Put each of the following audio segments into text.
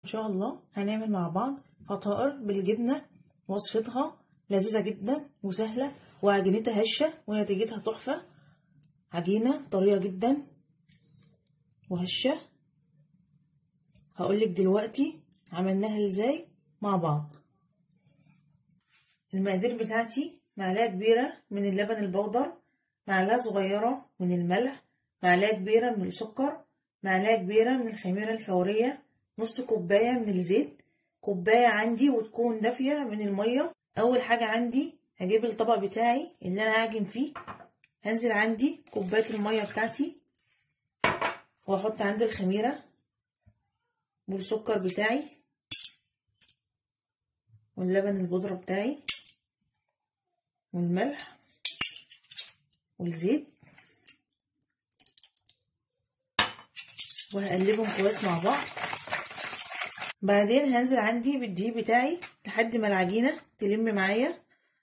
ان شاء الله هنعمل مع بعض فطائر بالجبنه وصفتها لذيذه جدا وسهله وعجينتها هشه ونتيجتها تحفه عجينه طريه جدا وهشه هقولك دلوقتي عملناها ازاي مع بعض المقادير بتاعتي معلقه كبيره من اللبن البودر معلقه صغيره من الملح معلقه كبيره من السكر معلقه كبيره من الخميره الفوريه نص كوبايه من الزيت كوبايه عندي وتكون دافيه من الميه اول حاجه عندي هجيب الطبق بتاعي اللي انا هعجن فيه هنزل عندي كوبايه الميه بتاعتي واحط عندي الخميره والسكر بتاعي واللبن البودره بتاعي والملح والزيت وهقلبهم كويس مع بعض بعدين هنزل عندي بالدقيق بتاعي لحد ما العجينه تلم معايا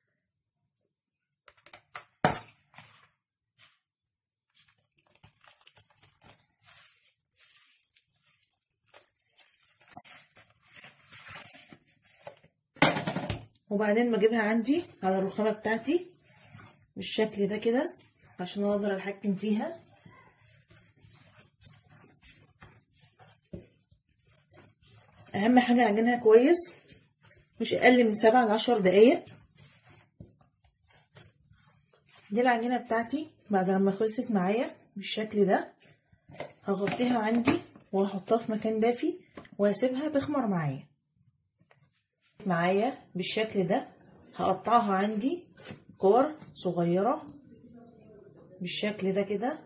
وبعدين بجيبها عندي على الرخامه بتاعتي بالشكل ده كده عشان اقدر اتحكم فيها اهم حاجه اعجنها كويس مش اقل من سبعة لعشر دقايق دي العجينه بتاعتي بعد لما خلصت معايا بالشكل ده هغطيها عندي وهحطها في مكان دافي وهسيبها تخمر معايا معايا بالشكل ده هقطعها عندي كور صغيرة بالشكل ده كده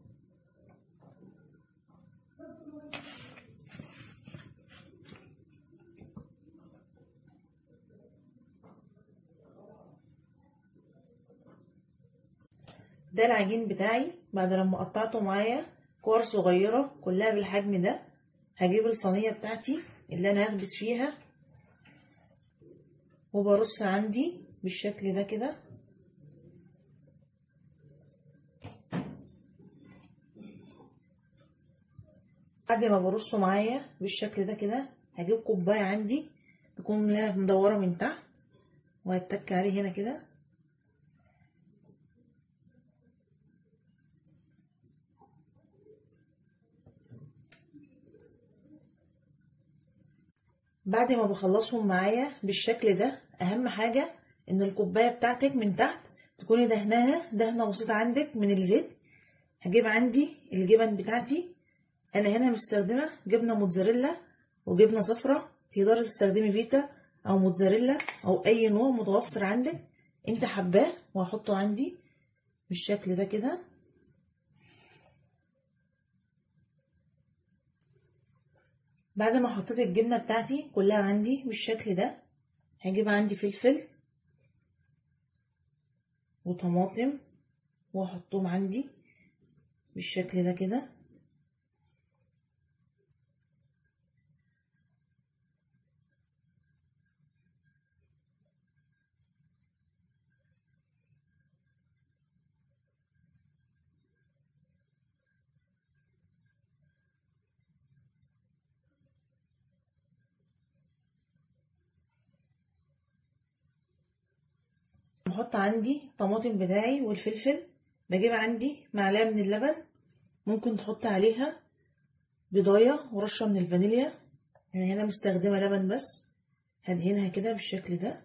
ده العجين بتاعي بعد لما قطعته معايا كور صغيرة كلها بالحجم ده هجيب الصينية بتاعتي اللي انا هخبز فيها وبرص عندي بالشكل ده كده بعد ما برصه معايا بالشكل ده كده هجيب كوبايه عندي تكون لها مدوره من تحت وهتك عليه هنا كده بعد ما بخلصهم معايا بالشكل ده اهم حاجة ان الكوباية بتاعتك من تحت تكوني دهناها دهنة بسيطة عندك من الزيت هجيب عندي الجبن بتاعتي انا هنا مستخدمة جبنة موتزاريلا وجبنة صفرة تقدري تستخدمي فيتا او موتزاريلا او اي نوع متوفر عندك انت حباه وهحطه عندي بالشكل ده كده بعد ما حطيت الجبنة بتاعتي كلها عندي بالشكل ده هجيب عندي فلفل وطماطم واحطهم عندي بالشكل ده كده بحط عندي طماطم بتاعي والفلفل بجيب عندي معلقه من اللبن ممكن تحط عليها بيضايه ورشه من الفانيليا يعني هنا مستخدمه لبن بس هدهنها كده بالشكل ده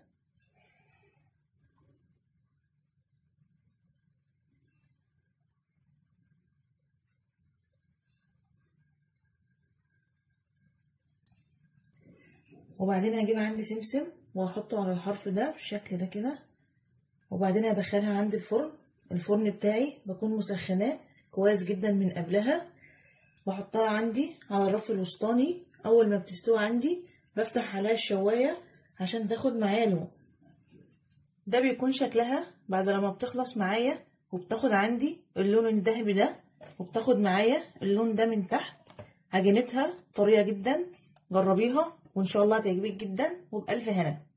وبعدين هجيب عندي سمسم وهحطه على الحرف ده بالشكل ده كده وبعدين هدخلها عند الفرن الفرن بتاعي بكون مسخناه كويس جدا من قبلها واحطها عندي على الرف الوسطاني اول ما بتستوي عندي بفتح عليها الشوايه عشان تاخد معايا لون ده بيكون شكلها بعد لما بتخلص معايا وبتاخد عندي اللون الذهبي ده وبتاخد معايا اللون ده من تحت عجينتها طريه جدا جربيها وان شاء الله هتعجبك جدا وبالف هنا